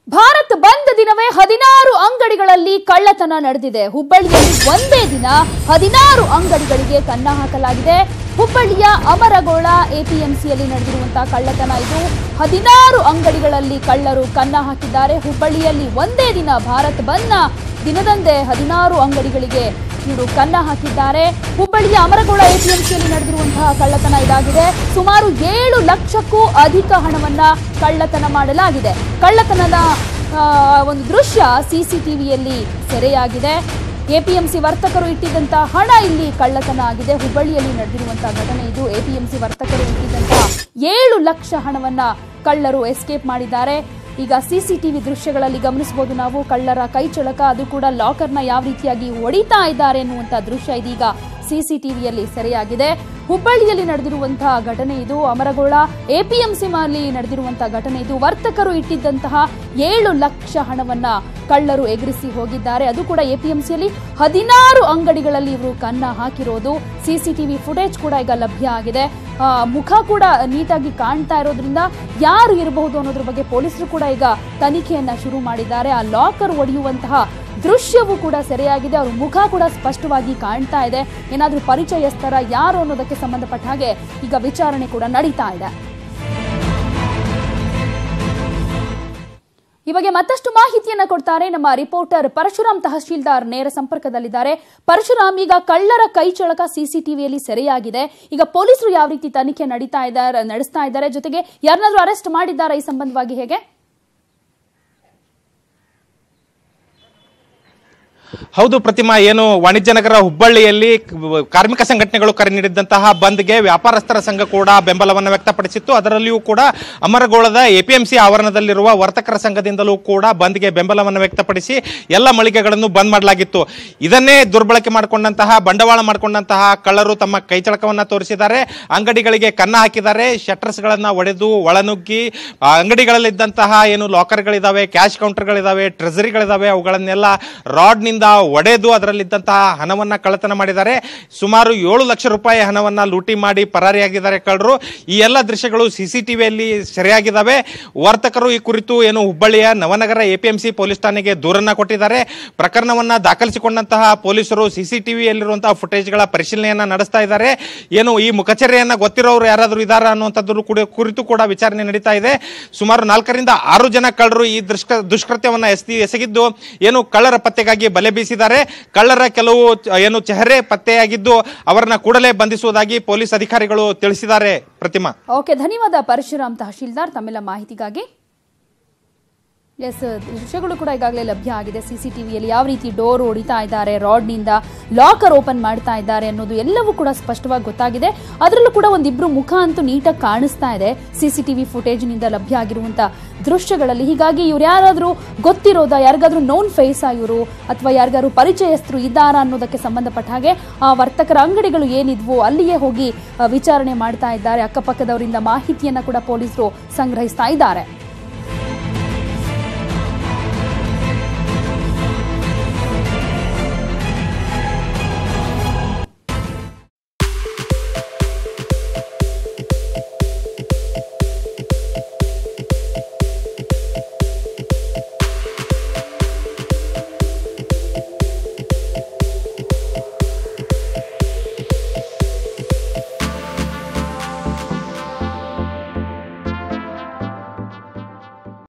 ಭಾರತ್ ಬಂದ್ ದಿನವೇ ಹದಿನಾರು ಅಂಗಡಿಗಳಲ್ಲಿ ಕಳ್ಳತನ ನಡೆದಿದೆ ಹುಬ್ಬಳ್ಳಿಯಲ್ಲಿ ಒಂದೇ ದಿನ ಹದಿನಾರು ಅಂಗಡಿಗಳಿಗೆ ಕನ್ನ ಹಾಕಲಾಗಿದೆ ಹುಬ್ಬಳ್ಳಿಯ ಅಮರಗೋಳ ಎಪಿಎಂಸಿಯಲ್ಲಿ ನಡೆದಿರುವಂತಹ ಕಳ್ಳತನ ಇದು ಹದಿನಾರು ಅಂಗಡಿಗಳಲ್ಲಿ ಕಳ್ಳರು ಕನ್ನ ಹಾಕಿದ್ದಾರೆ ಹುಬ್ಬಳ್ಳಿಯಲ್ಲಿ ಒಂದೇ ದಿನ ಭಾರತ್ ಬಂದ್ನ ದಿನದಂದೇ ಹದಿನಾರು ಅಂಗಡಿಗಳಿಗೆ ಇವರು ಕನ್ನ ಹಾಕಿದ್ದಾರೆ ಹುಬ್ಬಳ್ಳಿಯ ಅಮರಗೋಳ ಎಪಿಎಂಸಿಯಲ್ಲಿ ನಡೆದಿರುವಂತಹ ಕಳ್ಳತನ ಇದಾಗಿದೆ ಸುಮಾರು ಏಳು ಲಕ್ಷಕ್ಕೂ ಅಧಿಕ ಹಣವನ್ನ ಕಳ್ಳತನ ಮಾಡಲಾಗಿದೆ ಕಳ್ಳತನದ ಆ, ಒಂದು ದೃಶ್ಯ ಸಿಸಿಟಿವಿಯಲ್ಲಿ ಸೆರೆಯಾಗಿದೆ ಎಪಿಎಂಸಿ ವರ್ತಕರು ಇಟ್ಟಿದ್ದಂತಹ ಹಣ ಇಲ್ಲಿ ಕಳ್ಳತನ ಆಗಿದೆ ಹುಬ್ಬಳ್ಳಿಯಲ್ಲಿ ನಡೆದಿರುವಂತಹ ಘಟನೆ ಇದು ಎಪಿಎಂಸಿ ವರ್ತಕರು ಇಟ್ಟಿದ್ದಂತಹ ಏಳು ಲಕ್ಷ ಹಣವನ್ನ ಕಳ್ಳರು ಎಸ್ಕೇಪ್ ಮಾಡಿದ್ದಾರೆ ಈಗ ಸಿಸಿಟಿವಿ ದೃಶ್ಯಗಳಲ್ಲಿ ಗಮನಿಸಬಹುದು ನಾವು ಕಳ್ಳರ ಕೈ ಚಳಕ ಅದು ಕೂಡ ಲಾಕರ್ನ ಯಾವ ರೀತಿಯಾಗಿ ಹೊಡಿತಾ ಇದ್ದಾರೆ ಎನ್ನುವಂತಹ ದೃಶ್ಯ ಇದೀಗ ಸಿಸಿಟಿವಿಯಲ್ಲಿ ಸೆರೆಯಾಗಿದೆ ಹುಬ್ಬಳ್ಳಿಯಲ್ಲಿ ನಡೆದಿರುವಂತಹ ಘಟನೆ ಇದು ಅಮರಗೋಳ ಎಪಿಎಂಸಿ ಅಲ್ಲಿ ನಡೆದಿರುವಂತಹ ಘಟನೆ ಇದು ವರ್ತಕರು ಇಟ್ಟಿದ್ದಂತಹ ಏಳು ಲಕ್ಷ ಹಣವನ್ನ ಕಳ್ಳರು ಎಗರಿಸಿ ಹೋಗಿದ್ದಾರೆ ಅದು ಕೂಡ ಎಪಿಎಂಸಿಯಲ್ಲಿ ಹದಿನಾರು ಅಂಗಡಿಗಳಲ್ಲಿ ಇವರು ಕನ್ನ ಹಾಕಿರೋದು ಸಿಸಿಟಿವಿ ಫುಟೇಜ್ ಕೂಡ ಈಗ ಲಭ್ಯ ಆಗಿದೆ ಆ, ಮುಖ ಕೂಡ ನೀಟಾಗಿ ಕಾಣ್ತಾ ಇರೋದ್ರಿಂದ ಯಾರು ಇರಬಹುದು ಅನ್ನೋದ್ರ ಬಗ್ಗೆ ಪೊಲೀಸರು ಕೂಡ ಈಗ ತನಿಖೆಯನ್ನ ಶುರು ಮಾಡಿದ್ದಾರೆ ಆ ಲಾಕರ್ ಒಡೆಯುವಂತಹ ದೃಶ್ಯವೂ ಕೂಡ ಸೆರೆಯಾಗಿದೆ ಅವ್ರ ಮುಖ ಕೂಡ ಸ್ಪಷ್ಟವಾಗಿ ಕಾಣ್ತಾ ಇದೆ ಏನಾದ್ರೂ ಪರಿಚಯಸ್ಥರ ಯಾರು ಅನ್ನೋದಕ್ಕೆ ಸಂಬಂಧಪಟ್ಟ ಹಾಗೆ ಈಗ ವಿಚಾರಣೆ ಕೂಡ ನಡೀತಾ ಇದೆ ಈ ಬಗ್ಗೆ ಮತ್ತಷ್ಟು ಮಾಹಿತಿಯನ್ನ ಕೊಡ್ತಾರೆ ನಮ್ಮ ರಿಪೋರ್ಟರ್ ಪರಶುರಾಮ್ ತಹಶೀಲ್ದಾರ್ ನೇರ ಸಂಪರ್ಕದಲ್ಲಿದ್ದಾರೆ ಪರಶುರಾಮ್ ಈಗ ಕಳ್ಳರ ಕೈ ಚಳಕ ಸಿಸಿಟಿವಿಯಲ್ಲಿ ಸೆರೆಯಾಗಿದೆ ಈಗ ಪೊಲೀಸರು ಯಾವ ರೀತಿ ತನಿಖೆ ನಡೀತಾ ಇದ್ದಾರೆ ನಡೆಸ್ತಾ ಇದ್ದಾರೆ ಜೊತೆಗೆ ಯಾರನ್ನಾದ್ರೂ ಅರೆಸ್ಟ್ ಮಾಡಿದ್ದಾರಾ ಈ ಸಂಬಂಧವಾಗಿ ಹೇಗೆ ಹೌದು ಪ್ರತಿಮಾ ಏನು ವಾಣಿಜ್ಯ ನಗರ ಹುಬ್ಬಳ್ಳಿಯಲ್ಲಿ ಕ- ಕಾರ್ಮಿಕ ಸಂಘಟನೆಗಳು ಕರೆ ನೀಡಿದ್ದಂತಹ ಬಂದ್ಗೆ ವ್ಯಾಪಾರಸ್ಥರ ಸಂಘ ಕೂಡ ಬೆಂಬಲವನ್ನು ವ್ಯಕ್ತಪಡಿಸಿತ್ತು ಅದರಲ್ಲಿಯೂ ಕೂಡ ಅಮರಗೋಳದ ಎಪಿಎಂಸಿ ಆವರಣದಲ್ಲಿರುವ ವರ್ತಕರ ಸಂಘದಿಂದಲೂ ಕೂಡ ಬಂದ್ಗೆ ಬೆಂಬಲವನ್ನು ವ್ಯಕ್ತಪಡಿಸಿ ಎಲ್ಲ ಮಳಿಗೆಗಳನ್ನು ಬಂದ್ ಮಾಡಲಾಗಿತ್ತು ಇದನ್ನೇ ದುರ್ಬಳಕೆ ಮಾಡಿಕೊಂಡಂತಹ ಬಂಡವಾಳ ಮಾಡಿಕೊಂಡಂತಹ ಕಳ್ಳರು ತಮ್ಮ ಕೈಚಳಕವನ್ನ ತೋರಿಸಿದ್ದಾರೆ ಅಂಗಡಿಗಳಿಗೆ ಕನ್ನ ಹಾಕಿದ್ದಾರೆ ಶಟರ್ಸ್ಗಳನ್ನ ಒಡೆದು ಒಳನುಗ್ಗಿ ಆ ಅಂಗಡಿಗಳಲ್ಲಿದ್ದಂತಹ ಏನು ಲಾಕರ್ಗಳಿದಾವೆ ಕ್ಯಾಶ್ ಕೌಂಟರ್ಗಳಿದಾವೆ ಟ್ರೆಸರಿಗಳಿದಾವೆ ಅವುಗಳನ್ನೆಲ್ಲ ರಾಡ್ನಿಂದ ಒಡೆದು ಅದರಲ್ಲಿದ್ದಂತಹ ಹಣವನ್ನ ಕಳ್ಳತನ ಮಾಡಿದ್ದಾರೆ ಸುಮಾರು ಏಳು ಲಕ್ಷ ರೂಪಾಯಿ ಹಣವನ್ನ ಲೂಟಿ ಮಾಡಿ ಪರಾರಿಯಾಗಿದ್ದಾರೆ ಕಳ್ಳರು ಈ ಎಲ್ಲ ದೃಶ್ಯಗಳು ಸಿಸಿಟಿವಿಯಲ್ಲಿ ಸೆರೆಯಾಗಿದ್ದಾವೆ ವರ್ತಕರು ಈ ಕುರಿತು ಏನು ಹುಬ್ಬಳ್ಳಿಯ ನವನಗರ ಎಪಿಎಂಸಿ ಪೊಲೀಸ್ ಠಾಣೆಗೆ ದೂರನ್ನ ಕೊಟ್ಟಿದ್ದಾರೆ ಪ್ರಕರಣವನ್ನ ದಾಖಲಿಸಿಕೊಂಡಂತಹ ಪೊಲೀಸರು ಸಿಸಿಟಿವಿಯಲ್ಲಿರುವಂತಹ ಫುಟೇಜ್ಗಳ ಪರಿಶೀಲನೆಯನ್ನ ನಡೆಸ್ತಾ ಇದ್ದಾರೆ ಏನು ಈ ಮುಖಚರ್ಯೆಯನ್ನ ಗೊತ್ತಿರೋರು ಯಾರಾದರೂ ಇದಾರ ಅನ್ನುವಂಥದ್ದು ಕೂಡ ಕುರಿತು ಕೂಡ ವಿಚಾರಣೆ ನಡೀತಾ ಇದೆ ಸುಮಾರು ನಾಲ್ಕರಿಂದ ಆರು ಜನ ಕಳ್ಳರು ಈ ದುಷ್ಕ ದುಷ್ಕೃತ್ಯವನ್ನ ಎಸಗಿ ಎಸಗಿದ್ದು ಏನು ಕಳ್ಳರ ಪತ್ತೆಗಾಗಿ ಬಲೆ ಬೀಸಿದ್ದಾರೆ ಕಳ್ಳರ ಕೆಲವು ಚ- ಏನು ಚೆಹರೆ ಪತ್ತೆಯಾಗಿದ್ದು ಅವರನ್ನ ಕೂಡಲೇ ಬಂಧಿಸುವುದಾಗಿ ಪೊಲೀಸ್ ಅಧಿಕಾರಿಗಳು ತಿಳಿಸಿದ್ದಾರೆ ಪ್ರತಿಮಾ ಓಕೆ ಧನ್ಯವಾದ ಪರಶುರಾಮ್ ತಹಶೀಲ್ದಾರ್ ತಮ್ಮೆಲ್ಲ ಮಾಹಿತಿಗಾಗಿ ಎಸ್ ದೃಶ್ಯಗಳು ಕೂಡ ಈಗಾಗಲೇ ಲಭ್ಯ ಆಗಿದೆ ಸಿಸಿಟಿವಿಯಲ್ಲಿ ಯಾವ ರೀತಿ ಡೋರ್ ಹೊಡಿತಾ ಇದ್ದಾರೆ ರಾಡ್ನಿಂದ ಲಾಕರ್ ಓಪನ್ ಮಾಡ್ತಾ ಇದ್ದಾರೆ ಅನ್ನೋದು ಎಲ್ಲವೂ ಕೂಡ ಸ್ಪಷ್ಟವಾಗಿ ಗೊತ್ತಾಗಿದೆ ಅದರಲ್ಲೂ ಕೂಡ ಒಂದಿಬ್ರು ಮುಖ ಅಂತೂ ನೀಟಾಗಿ ಕಾಣಿಸ್ತಾ ಇದೆ ಸಿಸಿಟಿವಿ ಫುಟೇಜ್ನಿಂದ ಲಭ್ಯ ಆಗಿರುವಂತ ದೃಶ್ಯಗಳಲ್ಲಿ ಹೀಗಾಗಿ ಇವ್ರು ಯಾರಾದ್ರೂ ಗೊತ್ತಿರೋದಾ ಯಾರಿಗಾದ್ರೂ ನೋನ್ ಫೇಸ್ ಇವರು ಅಥವಾ ಯಾರಿಗಾದ್ರೂ ಪರಿಚಯಸ್ಥರು ಇದ್ದಾರಾ ಅನ್ನೋದಕ್ಕೆ ಸಂಬಂಧಪಟ್ಟ ಹಾಗೆ ಆ ವರ್ತಕರ ಅಂಗಡಿಗಳು ಏನಿದ್ವು ಅಲ್ಲಿಯೇ ಹೋಗಿ ಆ, ವಿಚಾರಣೆ ಮಾಡ್ತಾ ಇದ್ದಾರೆ ಅಕ್ಕಪಕ್ಕದವರಿಂದ ಮಾಹಿತಿಯನ್ನ ಕೂಡ ಪೊಲೀಸರು ಸಂಗ್ರಹಿಸ್ತಾ ಇದ್ದಾರೆ